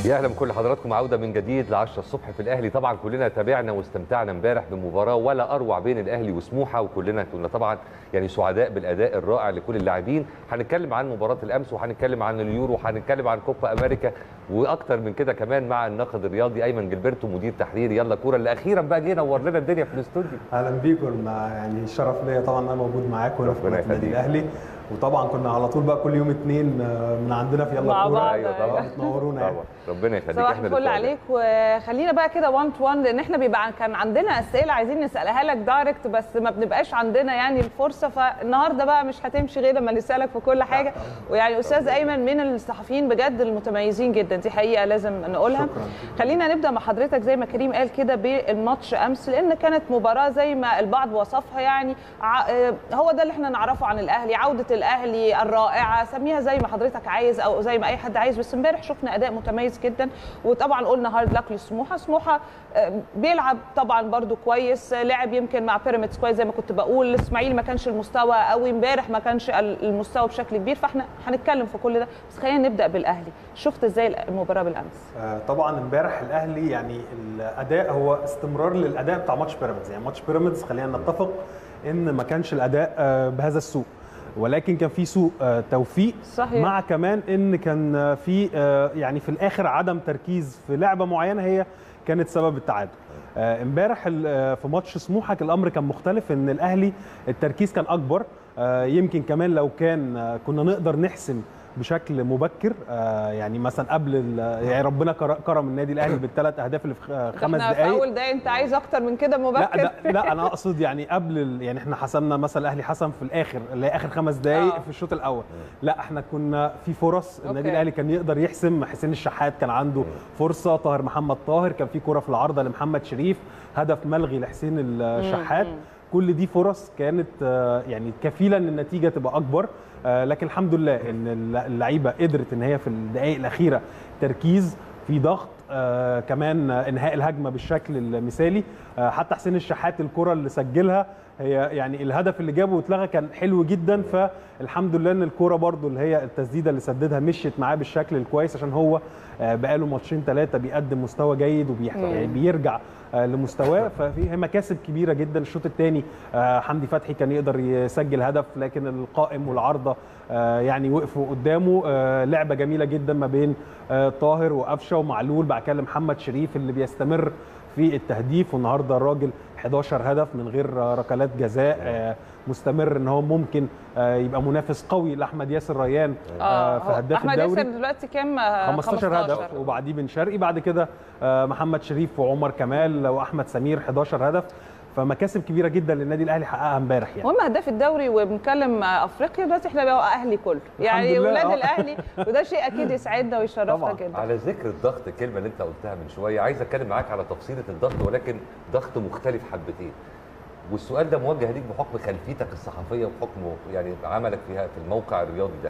يا اهلا بكل حضراتكم عوده من جديد ل 10 الصبح في الاهلي طبعا كلنا تابعنا واستمتعنا امبارح بمباراه ولا اروع بين الاهلي وسموحه وكلنا كنا طبعا يعني سعداء بالاداء الرائع لكل اللاعبين هنتكلم عن مباراه الامس وهنتكلم عن اليورو وهنتكلم عن كوبا امريكا واكتر من كده كمان مع الناقد الرياضي ايمن جilberto مدير تحرير يلا كوره اللي اخيرا بقى جه نور لنا الدنيا في الاستوديو اهلا بيكم يعني شرف ليا طبعا انا موجود معاكم هنا في ربنا قناه النادي يخليك. الاهلي وطبعا كنا على طول بقى كل يوم اثنين من عندنا في يلا مع كوره بعض. ايوه طبعا بتنورونا يعني. طبعا ربنا يخليك صباح احنا الفل اللي عليك وخلينا بقى كده 1 تو 1 لان احنا بيبقى كان عندنا اسئله عايزين نسالها لك دايركت بس ما بنبقاش عندنا يعني الفرصه فالنهارده بقى مش هتمشي غير لما نسالك في كل حاجه ويعني استاذ ايمن من الصحفيين بجد المتميزين جدا دي حقيقه لازم نقولها شكراً. خلينا نبدا مع حضرتك زي ما كريم قال كده بالماتش امس لان كانت مباراه زي ما البعض وصفها يعني ع- آه، هو ده اللي احنا نعرفه عن الاهلي عوده الاهلي الرائعه سميها زي ما حضرتك عايز او زي ما اي حد عايز بس امبارح شفنا اداء متميز جدا وطبعا قلنا هارد لك لسموحه سموحه آه، بيلعب طبعا برده كويس آه، لعب يمكن مع بيراميدز كويس زي ما كنت بقول الاسماعيلي ما كانش المستوى قوي امبارح ما كانش ال- المستوى بشكل كبير فاحنا هنتكلم في كل ده بس خلينا نبدا بالاهلي شفت ازاي المباراه بالامس آه، طبعا امبارح الاهلي يعني الاداء هو استمرار للاداء بتاع ماتش بيراميدز يعني ماتش بيراميدز خلينا نتفق ان ما كانش الاداء آه، بهذا السوء ولكن كان في سوء آه، توفيق صحيح. مع كمان ان كان آه، في آه، يعني في الاخر عدم تركيز في لعبه معينه هي كانت سبب التعادل آه، امبارح ال- آه، في ماتش سموحه الامر كان مختلف ان الاهلي التركيز كان اكبر آه، يمكن كمان لو كان آه، كنا نقدر نحسم بشكل مبكر آه، يعني مثلا قبل ال- يعني ربنا كر- كرم النادي الاهلي بالثلاث اهداف اللي في خ- خمس احنا في دقائق اول دقايق انت عايز اكتر من كده لا مبكر ده لا انا اقصد يعني قبل ال- يعني احنا حسمنا مثلا الاهلي حسم في الاخر اللي هي اخر خمس دقائق آه. في الشوط الاول لا احنا كنا في فرص النادي أوكي. الاهلي كان يقدر يحسم حسين الشحات كان عنده فرصه طاهر محمد طاهر كان في كره في العارضه لمحمد شريف هدف ملغي لحسين الشحات كل دي فرص كانت آه، يعني كفيله ان النتيجه تبقى اكبر آه، لكن الحمد لله ان الل- اللعيبه قدرت ان هي في الدقائق الاخيره تركيز في ضغط آه كمان آه، انهاء الهجمه بالشكل المثالي آه حتى حسين الشحات الكره اللي سجلها هي يعني الهدف اللي جابه واتلغى كان حلو جدا فالحمد لله ان الكره برضو اللي هي التسديده اللي سددها مشيت معاه بالشكل الكويس عشان هو آه بقاله ماتشين ثلاثه بيقدم مستوى جيد وبيرجع آه لمستواه ففي هي مكاسب كبيره جدا الشوط الثاني آه حمدي فتحي كان يقدر يسجل هدف لكن القائم والعارضه آه يعني وقفوا قدامه آه لعبه جميله جدا ما بين آه طاهر وقفشه ومعلول بعد كده محمد شريف اللي بيستمر في التهديف والنهارده الراجل 11 هدف من غير آه، ركلات جزاء آه، مستمر ان هو ممكن آه، يبقى منافس قوي لاحمد ياسر ريان آه، في هو هداف احمد الدوري ياسر دلوقتي كام آه، 15 هدف وبعديه بن شرقي بعد كده آه، محمد شريف وعمر كمال واحمد سمير 11 هدف فمكاسب كبيره جدا للنادي الاهلي حققها امبارح يعني المهم هداف الدوري وبنتكلم آه، افريقيا دلوقتي احنا بقى اهلي كله يعني لله، ولاد آه. الاهلي وده شيء اكيد يسعدنا ويشرفنا طبعاً. جدا على ذكر الضغط الكلمه اللي انت قلتها من شويه عايز اتكلم معاك على تفصيله الضغط ولكن ضغط مختلف حبتين والسؤال ده موجه ليك بحكم خلفيتك الصحفيه وبحكم يعني عملك فيها في الموقع الرياضي ده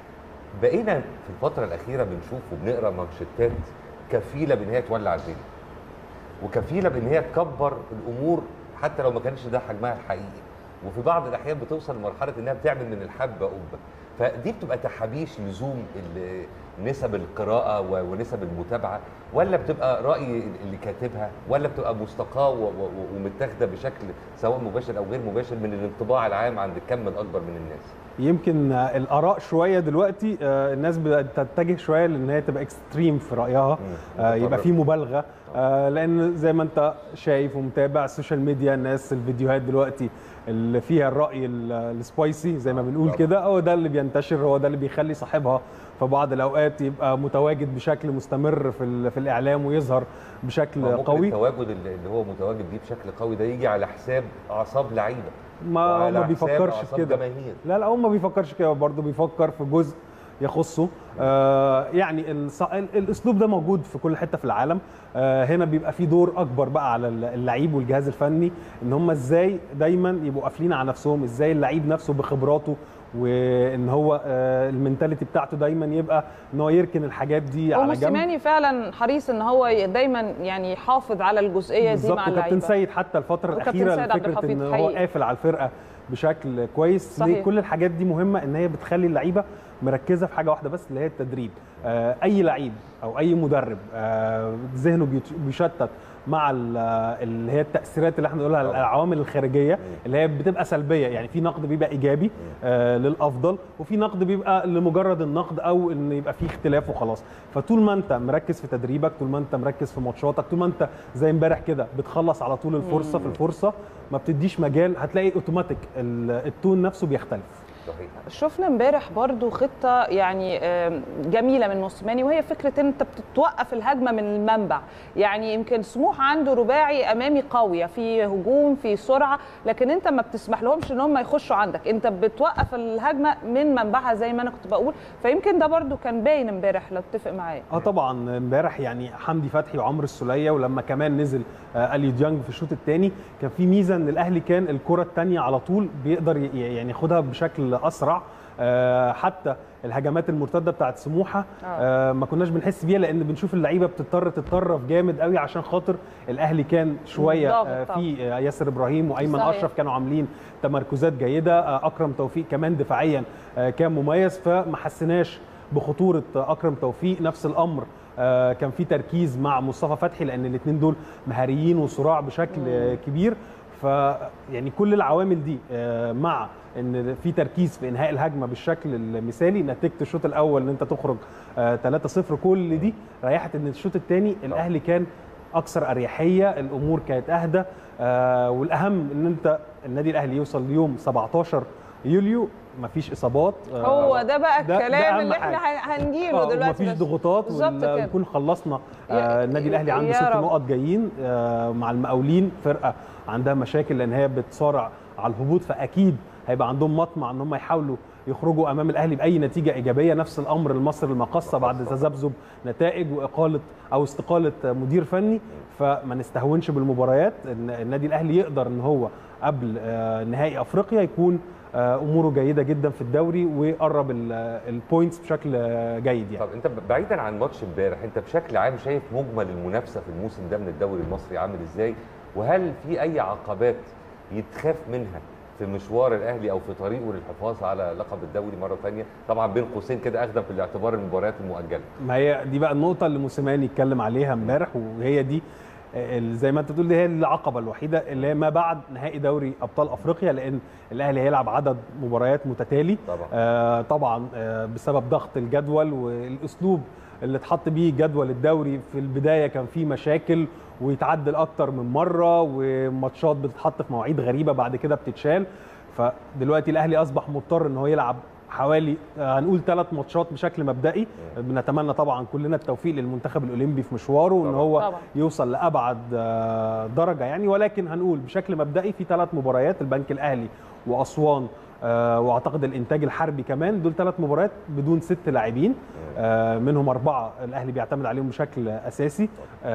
بقينا في الفتره الاخيره بنشوف وبنقرا مانشيتات كفيله بان هي تولع الدنيا وكفيله بان هي تكبر الامور حتى لو ما كانش ده حجمها الحقيقي وفي بعض الاحيان بتوصل لمرحله انها بتعمل من الحبه قبه فدي بتبقى تحابيش لزوم ال- نسب القراءه و- ونسب المتابعه ولا بتبقى راي اللي كاتبها ولا بتبقى مستقاه و- و- ومتاخده بشكل سواء مباشر او غير مباشر من الانطباع العام عند الكم الاكبر من الناس يمكن آه، الاراء شويه دلوقتي آه، الناس بدات تتجه شويه لان هي تبقى اكستريم في رايها آه، يبقى في مبالغه آه، لان زي ما انت شايف ومتابع السوشيال ميديا الناس الفيديوهات دلوقتي اللي فيها الراي ال- السبايسي زي ما بنقول طبعاً. كده هو ده اللي بينتشر هو ده اللي بيخلي صاحبها في بعض الاوقات يبقى متواجد بشكل مستمر في ال- في الاعلام ويظهر بشكل ممكن قوي التواجد اللي اللي هو متواجد بيه بشكل قوي ده يجي على حساب اعصاب لعيبه ما وعلى ما حساب بيفكرش في أعصاب كده جماهير لا لا هو ما بيفكرش كده برضه بيفكر في جزء يخصه آه يعني الص- ال- الاسلوب ده موجود في كل حته في العالم آه هنا بيبقى في دور اكبر بقى على ال- اللعيب والجهاز الفني ان هم ازاي دايما يبقوا قافلين على نفسهم ازاي اللعيب نفسه بخبراته وان هو آه المنتاليتي بتاعته دايما يبقى ان هو يركن الحاجات دي على جنب وموسيماني فعلا حريص ان هو دايما يعني يحافظ على الجزئيه دي بالظبط مع وكابتن اللعيبه سيد حتى الفتره وكابتن الاخيره سيد عبد فكره الحفيظ ان هو حقيقي. قافل على الفرقه بشكل كويس صحيح. ليه؟ كل الحاجات دي مهمه ان هي بتخلي اللعيبه مركزه في حاجه واحده بس اللي هي التدريب آه اي لعيب او اي مدرب آه، ذهنه بيت- بيشتت مع ال- اللي هي التاثيرات اللي احنا بنقولها طبعاً. العوامل الخارجيه اللي هي بتبقى سلبيه يعني في نقد بيبقى ايجابي آه للافضل وفي نقد بيبقى لمجرد النقد او ان يبقى في اختلاف وخلاص فطول ما انت مركز في تدريبك طول ما انت مركز في ماتشاتك طول ما انت زي امبارح كده بتخلص على طول الفرصه في الفرصه ما بتديش مجال هتلاقي اوتوماتيك ال- التون نفسه بيختلف صحيح شفنا امبارح برضو خطه يعني آم، جميله من موسيماني وهي فكره ان انت بتوقف الهجمه من المنبع يعني يمكن سموحه عنده رباعي امامي قويه في هجوم في سرعه لكن انت ما بتسمح لهمش ان هم يخشوا عندك انت بتوقف الهجمه من منبعها زي ما انا كنت بقول فيمكن ده برضو كان باين امبارح لو تتفق معايا اه طبعا امبارح يعني حمدي فتحي وعمرو السوليه ولما كمان نزل آه اليو ديانج في الشوط الثاني كان في ميزه ان الاهلي كان الكره الثانيه على طول بيقدر ي- يعني ياخدها بشكل اسرع آه حتى الهجمات المرتده بتاعت سموحه آه ما كناش بنحس بيها لان بنشوف اللعيبه بتضطر تتطرف جامد قوي عشان خاطر الاهلي كان شويه ضاغط آه طبعاً. في آه ياسر ابراهيم وايمن صحيح. اشرف كانوا عاملين تمركزات جيده آه اكرم توفيق كمان دفاعيا آه كان مميز فما حسيناش بخطوره آه اكرم توفيق نفس الامر آه كان في تركيز مع مصطفى فتحي لان الاثنين دول مهاريين وصراع بشكل آه كبير ف يعني كل العوامل دي آه مع ان في تركيز في انهاء الهجمه بالشكل المثالي نتيجه الشوط الاول ان انت تخرج آه 3-0 كل دي ريحت ان الشوط الثاني الاهلي كان اكثر اريحيه الامور كانت اهدى آه والاهم ان انت النادي الاهلي يوصل ليوم 17 يوليو مفيش اصابات آه، هو ده بقى ده- ده الكلام أهم اللي احنا حاجة. هن- هنجيله آه، دلوقتي ومفيش بس. ضغوطات بالظبط وال- كده. ونكون خلصنا يا- آه النادي الاهلي عنده يا ست رب. نقط جايين آه مع المقاولين فرقه عندها مشاكل لان هي بتصارع على الهبوط فاكيد هيبقى عندهم مطمع ان هم يحاولوا يخرجوا امام الاهلي باي نتيجه ايجابيه نفس الامر المصري المقصه بعد تذبذب نتائج واقاله او استقاله مدير فني فما نستهونش بالمباريات إن النادي الاهلي يقدر ان هو قبل آه، نهائي افريقيا يكون آه، اموره جيده جدا في الدوري ويقرب ال- البوينتس بشكل آه، جيد يعني طب انت بعيدا عن ماتش امبارح انت بشكل عام شايف مجمل المنافسه في الموسم ده من الدوري المصري عامل ازاي وهل في اي عقبات يتخاف منها في مشوار الاهلي او في طريقه للحفاظ على لقب الدوري مره ثانيه طبعا بين قوسين كده اخذا في الاعتبار المباريات المؤجله ما هي دي بقى النقطة اللي موسيماني اتكلم عليها امبارح وهي دي ال- زي ما انت بتقول دي هي العقبة الوحيدة اللي هي ما بعد نهائي دوري ابطال افريقيا لان الاهلي هيلعب عدد مباريات متتالي طبعا. آه طبعا آه بسبب ضغط الجدول والاسلوب اللي اتحط بيه جدول الدوري في البدايه كان فيه مشاكل ويتعدل اكتر من مره وماتشات بتتحط في مواعيد غريبه بعد كده بتتشال فدلوقتي الاهلي اصبح مضطر ان هو يلعب حوالي آه، هنقول ثلاث ماتشات بشكل مبدئي بنتمنى طبعا كلنا التوفيق للمنتخب الاولمبي في مشواره وان طبعاً. هو طبعاً. يوصل لابعد آه، درجه يعني ولكن هنقول بشكل مبدئي في ثلاث مباريات البنك الاهلي واسوان آه، واعتقد الانتاج الحربي كمان دول ثلاث مباريات بدون ست لاعبين آه، منهم اربعه الاهلي بيعتمد عليهم بشكل اساسي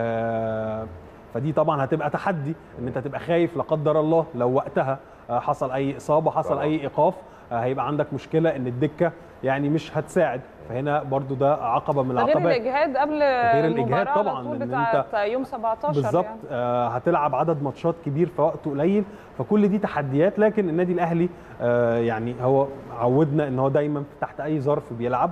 آه، فدي طبعا هتبقى تحدي ان انت تبقى خايف لا قدر الله لو وقتها آه، حصل اي اصابه حصل طبعاً. اي ايقاف آه، هيبقى عندك مشكله ان الدكه يعني مش هتساعد فهنا برضو ده عقبه من ده غير العقبات الاجهاد قبل غير الإجهاد المباراة على طبعاً، طول لأن بتاعت أنت يوم 17 بالظبط يعني. آه هتلعب عدد ماتشات كبير في وقت قليل فكل دي تحديات لكن النادي الاهلي آه يعني هو عودنا ان هو دايما تحت اي ظرف بيلعب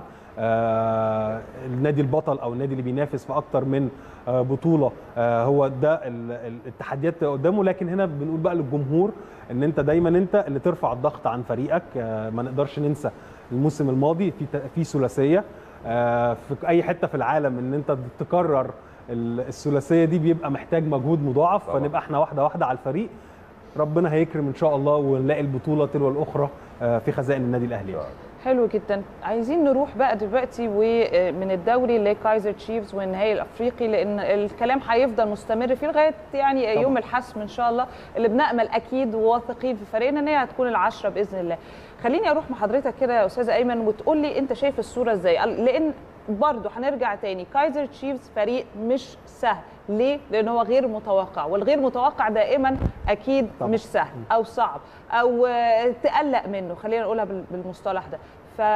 آه النادي البطل او النادي اللي بينافس في اكتر من آه بطوله آه هو ده ال- ال- التحديات اللي قدامه لكن هنا بنقول بقى للجمهور ان انت دايما انت اللي ترفع الضغط عن فريقك آه ما نقدرش ننسى الموسم الماضي في ت- في ثلاثيه آه في اي حته في العالم ان انت تكرر ال- الثلاثيه دي بيبقى محتاج مجهود مضاعف طبعاً. فنبقى احنا واحده واحده على الفريق ربنا هيكرم ان شاء الله ونلاقي البطوله تلو الاخرى آه، في خزائن النادي الاهلي حلو جدا عايزين نروح بقى دلوقتي ومن الدوري لكايزر تشيفز والنهائي الافريقي لان الكلام هيفضل مستمر فيه لغايه يعني طبعا. يوم الحسم ان شاء الله اللي بنامل اكيد وواثقين في فريقنا ان هي هتكون العشره باذن الله خليني اروح مع حضرتك كده يا استاذه ايمن وتقول لي انت شايف الصوره ازاي لان برضه هنرجع تاني كايزر تشيفز فريق مش سهل ليه؟ لان هو غير متوقع والغير متوقع دائما اكيد طبعا. مش سهل او صعب او آه، تقلق منه خلينا نقولها بال- بالمصطلح ده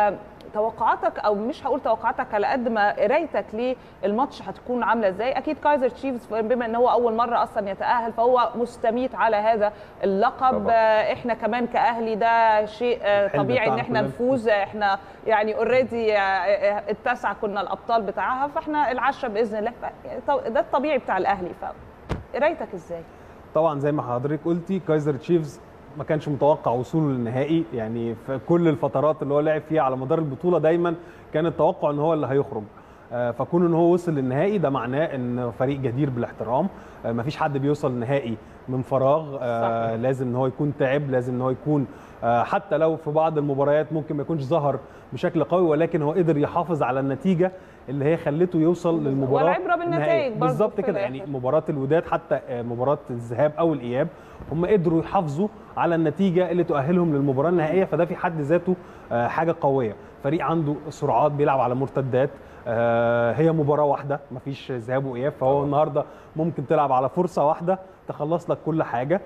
توقعاتك او مش هقول توقعاتك على قد ما قرايتك للماتش هتكون عامله ازاي اكيد كايزر تشيفز بما ان هو اول مره اصلا يتاهل فهو مستميت على هذا اللقب طبعاً. آه، احنا كمان كاهلي ده شيء آه، الحلم طبيعي ان بتاعنا احنا كلنا. نفوز احنا يعني اوريدي التاسعه كنا الابطال بتاعها فاحنا العشره باذن الله ف- ده الطبيعي بتاع الاهلي فقرايتك ازاي؟ طبعا زي ما حضرتك قلتي كايزر تشيفز ما كانش متوقع وصوله للنهائي يعني في كل الفترات اللي هو لعب فيها على مدار البطوله دايما كان التوقع ان هو اللي هيخرج آه، فكون ان هو وصل للنهائي ده معناه ان فريق جدير بالاحترام آه، مفيش حد بيوصل النهائي من فراغ آه، صحيح. لازم ان هو يكون تعب لازم ان هو يكون آه، حتى لو في بعض المباريات ممكن ما يكونش ظهر بشكل قوي ولكن هو قدر يحافظ على النتيجه اللي هي خلته يوصل للمباراه والعبرة بالنتائج النهائية. برضه بالظبط في كده يعني الآخر. مباراه الوداد حتى آه، مباراه الذهاب او الاياب هم قدروا يحافظوا على النتيجه اللي تؤهلهم للمباراه النهائيه فده في حد ذاته آه، حاجه قويه فريق عنده سرعات بيلعب على مرتدات آه، هي مباراه واحده مفيش ذهاب واياب فهو طبعاً. النهارده ممكن تلعب على فرصه واحده تخلص لك كل حاجه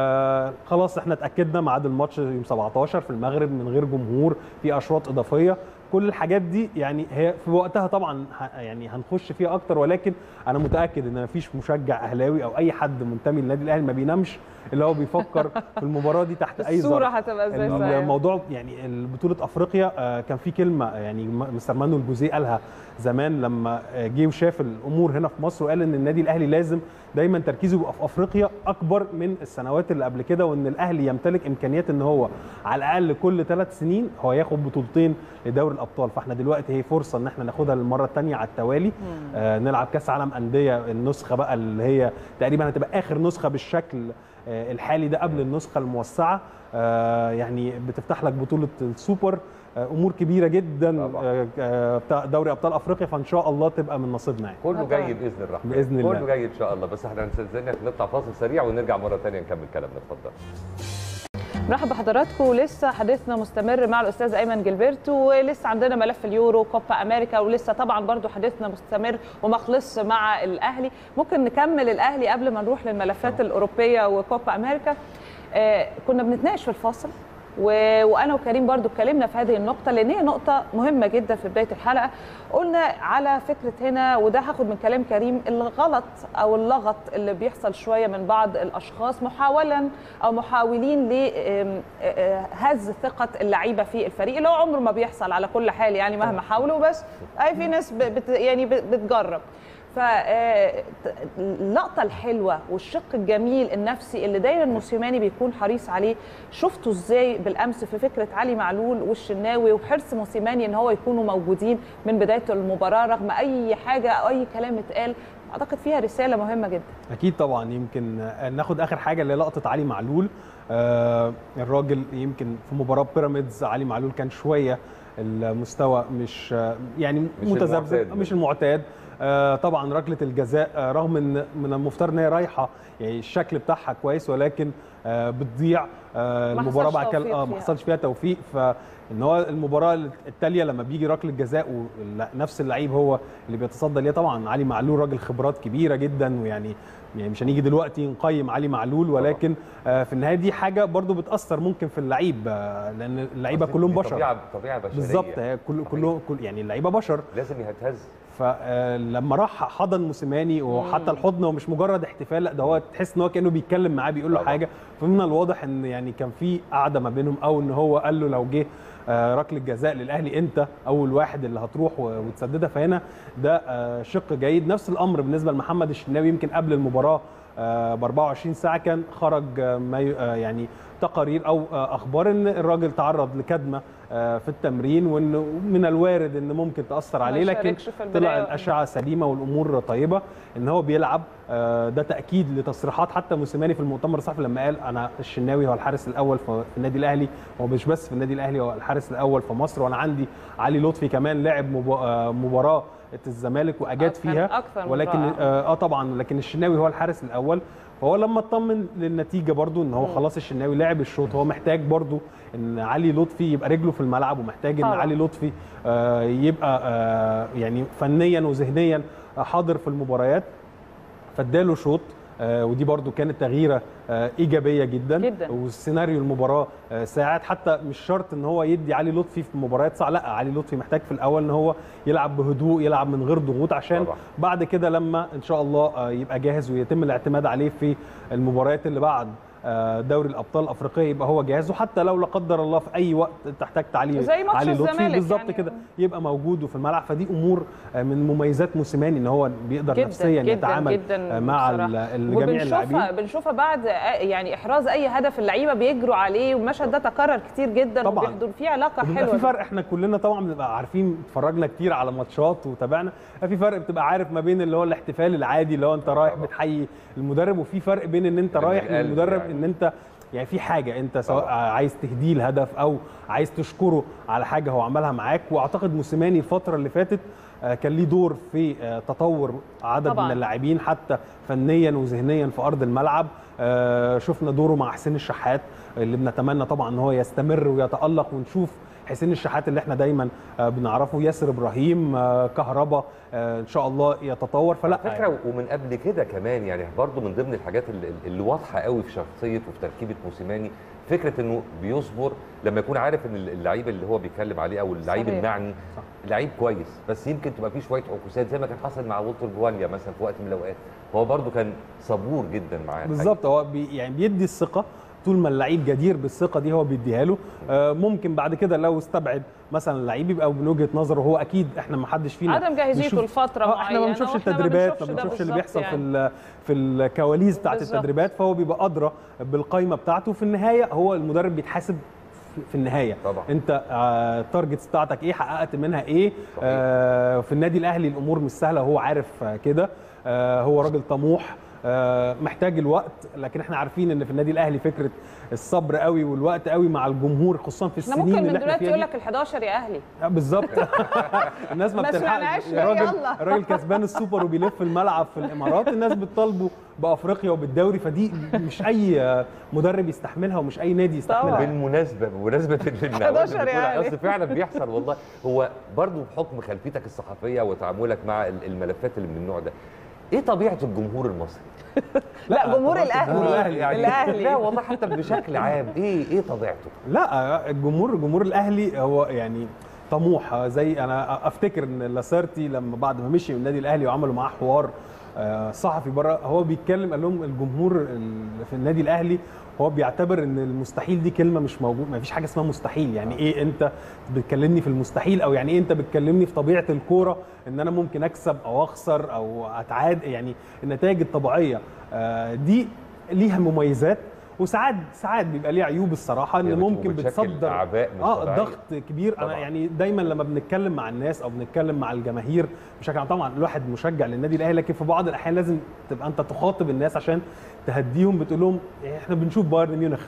آه خلاص احنا اتاكدنا ميعاد الماتش يوم 17 في المغرب من غير جمهور في اشواط اضافيه كل الحاجات دي يعني هي في وقتها طبعا ه- يعني هنخش فيها اكتر ولكن انا متاكد ان مفيش مشجع اهلاوي او اي حد منتمي للنادي الاهلي ما بينامش اللي هو بيفكر في المباراه دي تحت اي الصوره ظرف هتبقى ازاي صحيح؟ الموضوع يعني بطولة افريقيا آه، كان في كلمة يعني م- مستر مانويل جوزيه قالها زمان لما آه، جه وشاف الامور هنا في مصر وقال ان النادي الاهلي لازم دايما تركيزه يبقى في افريقيا اكبر من السنوات اللي قبل كده وان الاهلي يمتلك امكانيات ان هو على الاقل كل ثلاث سنين هو ياخد بطولتين لدوري الابطال فاحنا دلوقتي هي فرصة ان احنا ناخدها للمرة الثانية على التوالي آه، نلعب كاس عالم اندية النسخة بقى اللي هي تقريبا هتبقى اخر نسخة بالشكل آه، الحالي ده قبل النسخه الموسعه آه، يعني بتفتح لك بطوله السوبر آه، امور كبيره جدا طبعاً. آه، آه، بتاع دوري ابطال افريقيا فان شاء الله تبقى من نصيبنا يعني كله طبعاً. جاي باذن الرحمن بإذن الله. كله جاي ان شاء الله بس احنا هنستاذنك نطلع فاصل سريع ونرجع مره ثانيه نكمل كلامنا اتفضل مرحبا بحضراتكم ولسه حديثنا مستمر مع الاستاذ ايمن جilberto ولسه عندنا ملف اليورو كوبا امريكا ولسه طبعا برضو حديثنا مستمر وما خلصش مع الاهلي ممكن نكمل الاهلي قبل ما نروح للملفات الاوروبيه وكوبا امريكا آه كنا بنتناقش في الفاصل و... وانا وكريم برضو اتكلمنا في هذه النقطه لان هي نقطه مهمه جدا في بدايه الحلقه قلنا على فكره هنا وده هاخد من كلام كريم الغلط او اللغط اللي بيحصل شويه من بعض الاشخاص محاولا او محاولين لهز ثقه اللعيبه في الفريق اللي هو عمره ما بيحصل على كل حال يعني مهما حاولوا بس اي في ناس ب- بت يعني ب- بتجرب فاللقطة الحلوة والشق الجميل النفسي اللي دايما موسيماني بيكون حريص عليه شفته ازاي بالامس في فكرة علي معلول والشناوي وحرص موسيماني ان هو يكونوا موجودين من بداية المباراة رغم اي حاجة او اي كلام اتقال اعتقد فيها رسالة مهمة جدا اكيد طبعا يمكن آه، ناخد اخر حاجه اللي هي لقطه علي معلول آه الراجل يمكن في مباراه بيراميدز علي معلول كان شويه المستوى مش آه، يعني مش متذبذب المعتاد. مش المعتاد آه طبعا ركله الجزاء آه رغم ان من المفترض ان هي رايحه يعني الشكل بتاعها كويس ولكن آه بتضيع آه ما المباراه حصلش بعد كده توفيق آه ما فيها. حصلش فيها توفيق فان هو المباراه التاليه لما بيجي ركله جزاء ونفس اللعيب هو اللي بيتصدى ليها طبعا علي معلول راجل خبرات كبيره جدا ويعني يعني مش هنيجي دلوقتي نقيم علي معلول ولكن آه في النهايه دي حاجه برضو بتاثر ممكن في اللعيب آه لان اللعيبه أصل كلهم دي بشر طبيعه طبيعه بشريه بالظبط هي كل كله كل يعني اللعيبه بشر لازم يهتز فلما راح حضن موسيماني وحتى الحضن هو مش مجرد احتفال لا ده هو تحس ان هو كانه بيتكلم معاه بيقول له طبعا. حاجه فمن الواضح ان يعني كان في قعده ما بينهم او ان هو قال له لو جه آه، ركله جزاء للاهلي انت اول واحد اللي هتروح و- وتسددها فهنا ده آه، شق جيد نفس الامر بالنسبه لمحمد الشناوي يمكن قبل المباراه ب 24 ساعه كان خرج آه، ما ي- آه، يعني تقارير او آه، اخبار ان الراجل تعرض لكدمه آه، في التمرين وانه من الوارد ان ممكن تاثر ما عليه لكن يشاركش في البداية. طلع الاشعه سليمه والامور طيبه ان هو بيلعب آه، ده تاكيد لتصريحات حتى موسيماني في المؤتمر الصحفي لما قال انا الشناوي هو الحارس الاول في في النادي الاهلي هو مش بس في النادي الاهلي هو الحارس الاول في مصر وانا عندي علي لطفي كمان لعب مبا- آه، مباراه الزمالك واجاد كان فيها أكثر من ولكن رائع. اه آه طبعا لكن الشناوي هو الحارس الاول فهو لما اطمن للنتيجه برضو ان هو خلاص الشناوي لعب الشوط هو محتاج برضو ان علي لطفي يبقى رجله في الملعب ومحتاج ان طبعا. علي لطفي آه يبقى آه يعني فنيا وذهنيا حاضر في المباريات فاداله شوط آه، ودي برضو كانت تغييره آه، ايجابيه جدا جداً. وسيناريو المباراه آه، ساعد حتى مش شرط ان هو يدي علي لطفي في مباريات صعبه لا علي لطفي محتاج في الاول ان هو يلعب بهدوء يلعب من غير ضغوط عشان طبعاً. بعد كده لما ان شاء الله آه، يبقى جاهز ويتم الاعتماد عليه في المباريات اللي بعد آه، دوري الابطال الافريقيه يبقى هو جاهز وحتى لو لا قدر الله في اي وقت تحتاج علي زي ماتش علي لطفي الزمالك بالظبط يعني. كده يبقى موجود وفي الملعب فدي امور آه، من مميزات موسيماني ان هو بيقدر جدا نفسيا جدا يتعامل جدا آه، مع بصراحة. ال- ال- جميع وبنشوفها اللاعبين بنشوفها بعد آه، يعني احراز اي هدف اللعيبه بيجروا عليه والمشهد ده تكرر كتير جدا طبعاً. وبيحضر فيه علاقه بيبقى حلوه في فرق احنا كلنا طبعا بنبقى عارفين اتفرجنا كتير على ماتشات وتابعنا في فرق بتبقى عارف ما بين اللي هو الاحتفال العادي اللي هو انت رايح طبعاً. بتحيي المدرب وفي فرق بين ان انت من رايح القلب للمدرب يعني. ان انت يعني في حاجه انت سواء طبعاً. عايز تهديه الهدف او عايز تشكره على حاجه هو عملها معاك واعتقد موسيماني الفتره اللي فاتت آه، كان ليه دور في آه، تطور عدد طبعاً. من اللاعبين حتى فنيا وذهنيا في ارض الملعب آه، شفنا دوره مع حسين الشحات اللي بنتمنى طبعا ان هو يستمر ويتالق ونشوف حسين الشحات اللي احنا دايما آه، بنعرفه ياسر ابراهيم آه، كهربا آه، ان شاء الله يتطور فلا فكره ومن قبل كده كمان يعني برضو من ضمن الحاجات اللي, اللي واضحه قوي في شخصيه وفي تركيبه موسيماني فكره انه بيصبر لما يكون عارف ان اللعيب اللي هو بيتكلم عليه او اللعيب صحيح. المعني لعيب كويس بس يمكن تبقى فيه شويه عكوسات زي ما كان حصل مع والتر جواليا مثلا في وقت من الاوقات هو برضو كان صبور جدا معاه بالظبط هو بي يعني بيدي الثقه طول ما اللعيب جدير بالثقه دي هو بيديها له آه، ممكن بعد كده لو استبعد مثلا اللعيب يبقى من وجهه نظره هو اكيد احنا ما حدش فينا عدم جاهزيته بنشوف- لفتره آه، معينه احنا ما بنشوفش وإحنا التدريبات ما بنشوفش ده بنشوفش اللي بالظبط بيحصل في يعني. ال- في الكواليس بتاعت بالظبط. التدريبات فهو بيبقى ادرى بالقائمه بتاعته في النهايه هو المدرب بيتحاسب في- في النهايه طبعا. انت آه، التارجتس بتاعتك ايه حققت منها ايه صحيح. آه، في النادي الاهلي الامور مش سهله وهو عارف آه، كده آه، هو راجل طموح آه، محتاج الوقت لكن احنا عارفين ان في النادي الاهلي فكره الصبر قوي والوقت قوي مع الجمهور خصوصا في احنا السنين ممكن اللي من احنا دلوقتي فيها يقول دي. لك ال 11 يا اهلي آه، بالظبط الناس ما ما بتلحقش سمعناش يا ليه؟ راجل يلا. الراجل كسبان السوبر وبيلف الملعب في الامارات الناس بتطالبه بافريقيا وبالدوري فدي مش اي آه، مدرب يستحملها ومش اي نادي يستحملها طبعاً. بالمناسبه بمناسبه ان 11 يعني. اصل فعلا بيحصل والله هو برضو بحكم خلفيتك الصحفيه وتعاملك مع ال- الملفات اللي من النوع ده ايه طبيعه الجمهور المصري؟ لا جمهور طبعاً الاهلي الجمهور الأهلي يعني الاهلي لا والله حتى بشكل عام ايه ايه طبيعته؟ لا الجمهور الجمهور الاهلي هو يعني طموح زي انا افتكر ان لاسارتي لما بعد ما مشي من النادي الاهلي وعملوا معاه حوار آه، صحفي بره هو بيتكلم قال لهم الجمهور اللي في النادي الاهلي هو بيعتبر ان المستحيل دي كلمه مش موجود ما فيش حاجه اسمها مستحيل يعني ايه انت بتكلمني في المستحيل او يعني ايه انت بتكلمني في طبيعه الكوره ان انا ممكن اكسب او اخسر او اتعاد يعني النتائج الطبيعيه آه، دي ليها مميزات وساعات ساعات بيبقى ليها عيوب الصراحه ان هي بت- ممكن وبتشكل بتصدر أعباء مش اه طبيعية. ضغط كبير انا طبعاً. يعني دايما لما بنتكلم مع الناس او بنتكلم مع الجماهير بشكل عام طبعا الواحد مشجع للنادي الاهلي لكن في بعض الاحيان لازم تبقى انت تخاطب الناس عشان تهديهم بتقول لهم احنا بنشوف بايرن ميونخ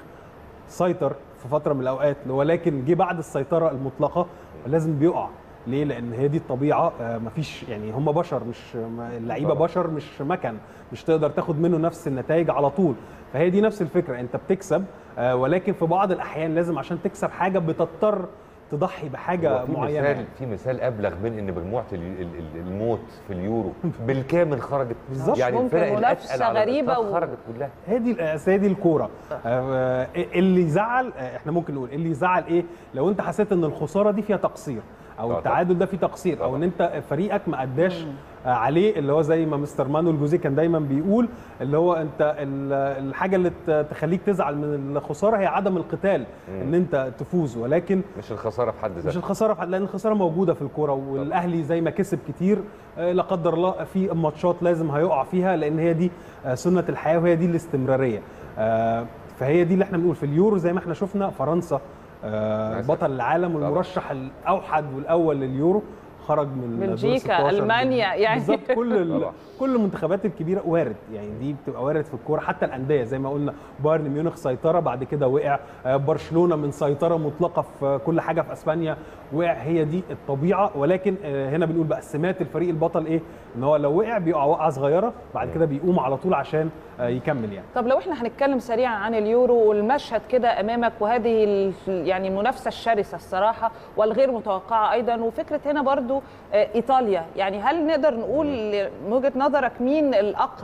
سيطر في فتره من الاوقات ولكن جه بعد السيطره المطلقه لازم بيقع ليه؟ لان هي دي الطبيعه آه، مفيش يعني هم بشر مش ما- اللعيبه طبعاً. بشر مش مكن مش تقدر تاخد منه نفس النتائج على طول فهي دي نفس الفكره انت بتكسب آه، ولكن في بعض الاحيان لازم عشان تكسب حاجه بتضطر تضحي بحاجه هو في معينه مثال في مثال ابلغ من ان مجموعه ال- ال- ال- الموت في اليورو بالكامل خرجت بالظبط. يعني ممكن الفرق منافسة الاتقل على غريبة الإطلاق و- خرجت كلها هي دي الأس- هي دي الكوره آه، اللي يزعل آه، احنا ممكن نقول اللي يزعل ايه لو انت حسيت ان الخساره دي فيها تقصير او طبعاً. التعادل ده فيه تقصير او طبعاً. ان انت فريقك ما اداش آه، عليه اللي هو زي ما مستر مانويل جوزيه كان دايما بيقول اللي هو انت ال- الحاجه اللي ت- تخليك تزعل من الخساره هي عدم القتال ان انت تفوز ولكن مش الخساره في حد مش ذاتها الخساره في- لان الخساره موجوده في الكوره والاهلي زي ما كسب كتير آه، لا قدر الله في ماتشات لازم هيقع فيها لان هي دي آه، سنه الحياه وهي دي الاستمراريه آه، فهي دي اللي احنا بنقول في اليورو زي ما احنا شفنا فرنسا آه، مثلاً. بطل العالم طبعاً. والمرشح الاوحد والاول لليورو خرج من دور بلجيكا، 16 ألمانيا، يعني. بالظبط كل ال- طبعاً. كل المنتخبات الكبيره وارد يعني دي بتبقى وارد في الكوره حتى الانديه زي ما قلنا بايرن ميونخ سيطره بعد كده وقع آه، برشلونه من سيطره مطلقه في كل حاجه في اسبانيا وقع هي دي الطبيعه ولكن آه، هنا بنقول بقى سمات الفريق البطل ايه ان هو لو وقع بيقع وقعه صغيره بعد كده بيقوم على طول عشان آه، يكمل يعني طب لو احنا هنتكلم سريعا عن اليورو والمشهد كده امامك وهذه ال- يعني المنافسه الشرسه الصراحه والغير متوقعه ايضا وفكره هنا برضو آه، ايطاليا يعني هل نقدر نقول من وجهه نظرك مين الاقرب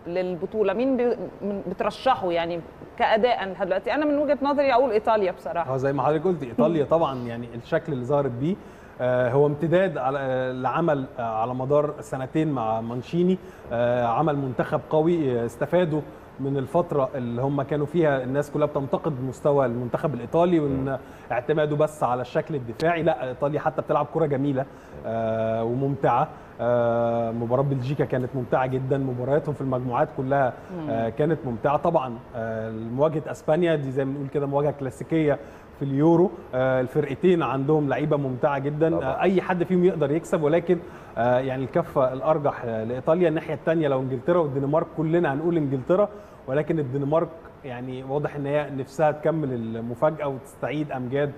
للبطوله مين بي- من- بترشحه يعني كاداء لحد دلوقتي انا من وجهه نظري اقول ايطاليا بصراحه اه زي ما حضرتك قلت ايطاليا طبعا يعني الشكل اللي ظهرت بيه آه، هو امتداد على آه، لعمل آه، على مدار سنتين مع مانشيني آه، عمل منتخب قوي آه، استفادوا من الفترة اللي هم كانوا فيها الناس كلها بتنتقد مستوى المنتخب الإيطالي وإن اعتمادوا بس على الشكل الدفاعي لا إيطاليا حتى بتلعب كرة جميلة آه، وممتعة آه، مباراة بلجيكا كانت ممتعة جدا مبارياتهم في المجموعات كلها آه، كانت ممتعة طبعا آه، مواجهة أسبانيا دي زي ما بنقول كده مواجهة كلاسيكية في اليورو آه، الفرقتين عندهم لعيبه ممتعه جدا طبعاً. آه، اي حد فيهم يقدر يكسب ولكن آه، يعني الكفه الارجح آه، لايطاليا الناحيه الثانيه لو انجلترا والدنمارك كلنا هنقول انجلترا ولكن الدنمارك يعني واضح ان هي نفسها تكمل المفاجاه وتستعيد امجاد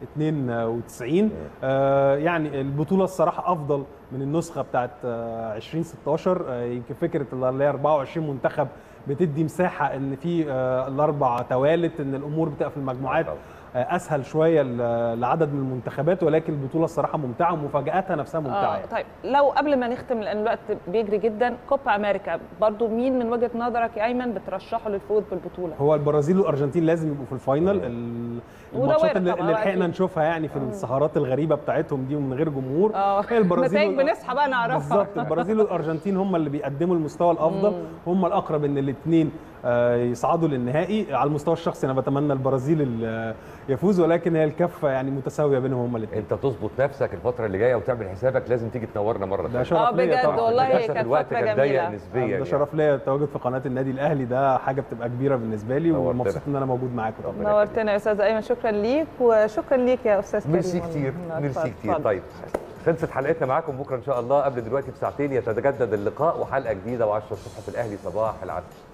92 آه يعني البطوله الصراحه افضل من النسخه بتاعت آه 2016 آه يمكن فكره اللي هي 24 منتخب بتدي مساحه ان في آه الاربع توالت ان الامور بتبقى في المجموعات طبعاً. آه اسهل شويه ل- لعدد من المنتخبات ولكن البطوله الصراحه ممتعه ومفاجاتها نفسها ممتعه اه يعني. طيب لو قبل ما نختم لان الوقت بيجري جدا كوبا امريكا برضو مين من وجهه نظرك يا ايمن بترشحه للفوز بالبطوله هو البرازيل والارجنتين لازم يبقوا في الفاينل ال- وده الماتشات وارد اللي, طبعاً، اللي أكيد. لحقنا نشوفها يعني في السهرات الغريبه بتاعتهم دي ومن غير جمهور اه هي البرازيل نتائج وال- بنصحى بقى نعرفها بالظبط البرازيل والارجنتين هم اللي بيقدموا المستوى الافضل هم الاقرب ان الاثنين يصعدوا للنهائي على المستوى الشخصي انا بتمنى البرازيل ال- يفوز ولكن هي الكفه يعني متساويه بينهم هم الاثنين انت تظبط نفسك الفتره اللي جايه وتعمل حسابك لازم تيجي تنورنا مره ده ثانيه شرف اه ليا بجد طبعاً. والله للأسف كانت الوقت فتره كان ضيق جميله نسبيا ده يعني. شرف ليا التواجد في قناه النادي الاهلي ده حاجه بتبقى كبيره بالنسبه لي نورتنا. ومبسوط ان انا موجود معاكم طبعا ربنا نورتنا يا استاذ ايمن شكرا ليك وشكرا ليك يا استاذ كريم ميرسي والله. كتير لا، ميرسي اتفضل، كتير اتفضل. طيب خلصت حلقتنا معاكم بكره ان شاء الله قبل دلوقتي بساعتين يتجدد اللقاء وحلقه جديده و10 الصبح في الاهلي صباح العسل